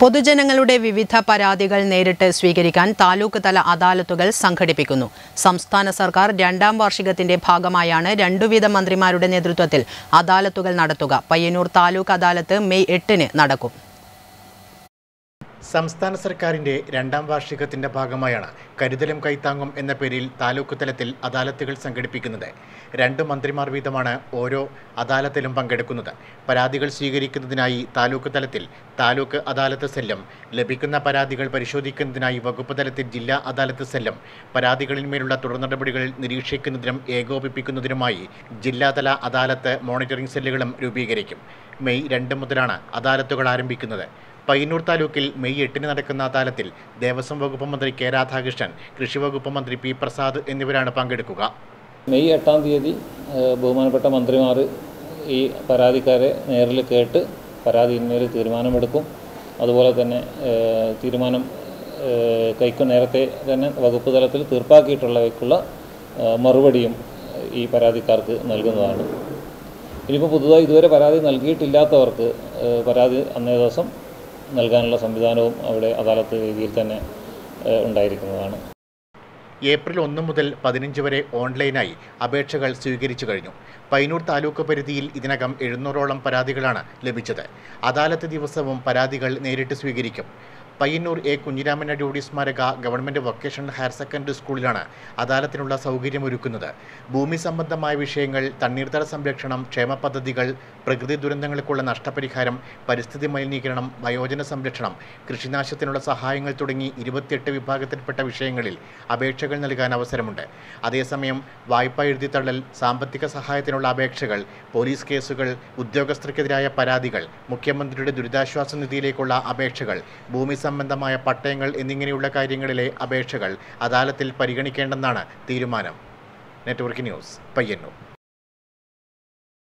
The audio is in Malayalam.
പൊതുജനങ്ങളുടെ വിവിധ പരാതികൾ നേരിട്ട് സ്വീകരിക്കാൻ താലൂക്ക് തല അദാലത്തുകൾ സംഘടിപ്പിക്കുന്നു സംസ്ഥാന സർക്കാർ രണ്ടാം വാർഷികത്തിന്റെ ഭാഗമായാണ് രണ്ടുവിധ മന്ത്രിമാരുടെ നേതൃത്വത്തിൽ അദാലത്തുകൾ നടത്തുക പയ്യന്നൂർ താലൂക്ക് അദാലത്ത് മെയ് എട്ടിന് നടക്കും സംസ്ഥാന സർക്കാരിന്റെ രണ്ടാം വാർഷികത്തിന്റെ ഭാഗമായാണ് കരുതലും കൈത്താങ്ങും എന്ന പേരിൽ താലൂക്ക് തലത്തിൽ അദാലത്തുകൾ സംഘടിപ്പിക്കുന്നത് രണ്ട് മന്ത്രിമാർ വീതമാണ് ഓരോ അദാലത്തിലും പങ്കെടുക്കുന്നത് പരാതികൾ സ്വീകരിക്കുന്നതിനായി താലൂക്ക് തലത്തിൽ താലൂക്ക് അദാലത്ത് സെല്ലും ലഭിക്കുന്ന പരാതികൾ പരിശോധിക്കുന്നതിനായി വകുപ്പ് തലത്തിൽ ജില്ലാ അദാലത്ത് സെല്ലും പരാതികളിന്മേലുള്ള തുടർ നടപടികൾ നിരീക്ഷിക്കുന്നതിനും ഏകോപിപ്പിക്കുന്നതിനുമായി ജില്ലാതല അദാലത്ത് മോണിറ്ററിംഗ് സെല്ലുകളും രൂപീകരിക്കും മെയ് രണ്ട് മുതലാണ് അദാലത്തുകൾ ആരംഭിക്കുന്നത് പയ്യന്നൂർ താലൂക്കിൽ മെയ് എട്ടിന് നടക്കുന്ന അദാലത്തിൽ ദേവസ്വം വകുപ്പ് മന്ത്രി കെ രാധാകൃഷ്ണൻ കൃഷി വകുപ്പ് മന്ത്രി പി പ്രസാദ് എന്നിവരാണ് പങ്കെടുക്കുക മെയ് എട്ടാം തീയതി ഏഹ്, ബഹുമാനപ്പെട്ട മന്ത്രിമാർ ഈ പരാതിക്കാരെ നേരിൽ കേട്ട് പരാതിന്മേൽ തീരുമാനമെടുക്കും അതുപോലെ തന്നെ ഏഹ്, തീരുമാനം ഏഹ്, കൈക്ക് നേരത്തെ തന്നെ വകുപ്പ് തലത്തിൽ തീർപ്പാക്കിയിട്ടുള്ളവയ്ക്കുള്ള ഏഹ്, മറുപടിയും ഈ പരാതിക്കാർക്ക് നൽകുന്നതാണ് ഇനിയിപ്പോൾ പുതുതായി ഇതുവരെ പരാതി നൽകിയിട്ടില്ലാത്തവർക്ക് ഏഹ്, പരാതി അന്നേ ദിവസം നൽകാനുള്ള സംവിധാനവും അവിടെ അദാലത്ത് രീതിയിൽ തന്നെ ഏഹ്, ഉണ്ടായിരിക്കുന്നതാണ് ഏപ്രിൽ ഒന്ന് മുതൽ പതിനഞ്ച് വരെ ഓൺലൈനായി അപേക്ഷകൾ സ്വീകരിച്ചു കഴിഞ്ഞു പയ്യന്നൂർ താലൂക്ക് പരിധിയിൽ ഇതിനകം എഴുന്നൂറോളം പരാതികളാണ് ലഭിച്ചത് അദാലത്ത് ദിവസവും പരാതികൾ നേരിട്ട് സ്വീകരിക്കും പയ്യന്നൂർ എ കുഞ്ഞിരാമൻ അടിയോടി സ്മാരക ഗവൺമെൻറ് വൊക്കേഷണൽ ഹയർ സെക്കൻഡറി സ്കൂളിലാണ് അദാലത്തിനുള്ള സൗകര്യമൊരുക്കുന്നത് ഭൂമി സംബന്ധമായ വിഷയങ്ങൾ തണ്ണീർത്തട സംരക്ഷണം ക്ഷേമ പദ്ധതികൾ പ്രകൃതി ദുരന്തങ്ങൾക്കുള്ള നഷ്ടപരിഹാരം പരിസ്ഥിതി മലിനീകരണം വയോജന സംരക്ഷണം കൃഷിനാശത്തിനുള്ള സഹായങ്ങൾ തുടങ്ങി ഇരുപത്തിയെട്ട് വിഭാഗത്തിൽപ്പെട്ട വിഷയങ്ങളിൽ അപേക്ഷകൾ നൽകാൻ അവസരമുണ്ട് അതേസമയം വായ്പ എഴുതിത്തള്ളൽ സാമ്പത്തിക സഹായത്തിനുള്ള അപേക്ഷകൾ പോലീസ് കേസുകൾ ഉദ്യോഗസ്ഥർക്കെതിരായ പരാതികൾ മുഖ്യമന്ത്രിയുടെ ദുരിതാശ്വാസ നിധിയിലേക്കുള്ള അപേക്ഷകൾ ഭൂമി സംബന്ധമായ പട്ടയങ്ങൾ എന്നിങ്ങനെയുള്ള കാര്യങ്ങളിലെ അപേക്ഷകൾ അദാലത്തിൽ പരിഗണിക്കേണ്ടെന്നാണ് തീരുമാനം നെറ്റ്വർക്ക് ന്യൂസ് പയ്യന്നൂർ